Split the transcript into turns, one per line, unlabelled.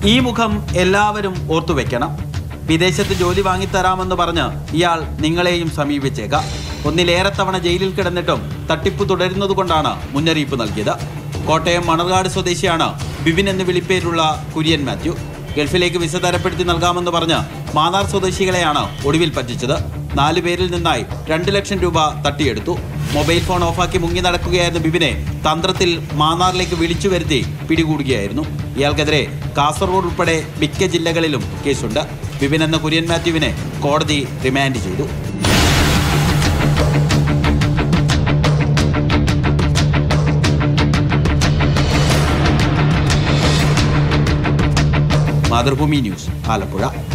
ഈ മുഖം എല്ലാവരും ഓർത്തുവെക്കണം വിദേശത്ത് ജോലി വാങ്ങിത്തരാമെന്ന് പറഞ്ഞ് ഇയാൾ നിങ്ങളെയും സമീപിച്ചേക്കാം ഒന്നിലേറെ തവണ ജയിലിൽ കിടന്നിട്ടും തട്ടിപ്പ് തുടരുന്നതുകൊണ്ടാണ് മുന്നറിയിപ്പ് നൽകിയത് കോട്ടയം മണർകാട് സ്വദേശിയാണ് ബിബിൻ എന്ന് വിളിപ്പേരുള്ള കുര്യൻ മാത്യു ഗൾഫിലേക്ക് വിസ തരപ്പെടുത്തി നൽകാമെന്ന് പറഞ്ഞ് മാന്നാർ സ്വദേശികളെയാണ് ഒടുവിൽ പറ്റിച്ചത് നാലു പേരിൽ നിന്നായി രണ്ട് ലക്ഷം രൂപ തട്ടിയെടുത്തു മൊബൈൽ ഫോൺ ഓഫാക്കി മുങ്ങി നടക്കുകയായിരുന്ന ബിബിനെ തന്ത്രത്തിൽ മാന്നാറിലേക്ക് വിളിച്ചു വരുത്തി പിടികൂടുകയായിരുന്നു ഇയാൾക്കെതിരെ കാസർഗോഡ് ഉൾപ്പെടെ മിക്ക ജില്ലകളിലും കേസുണ്ട് ബിബിൻ എന്ന കുര്യൻ മാത്യുവിനെ കോടതി റിമാൻഡ് ചെയ്തു മാതൃഭൂമി ന്യൂസ് ആലപ്പുഴ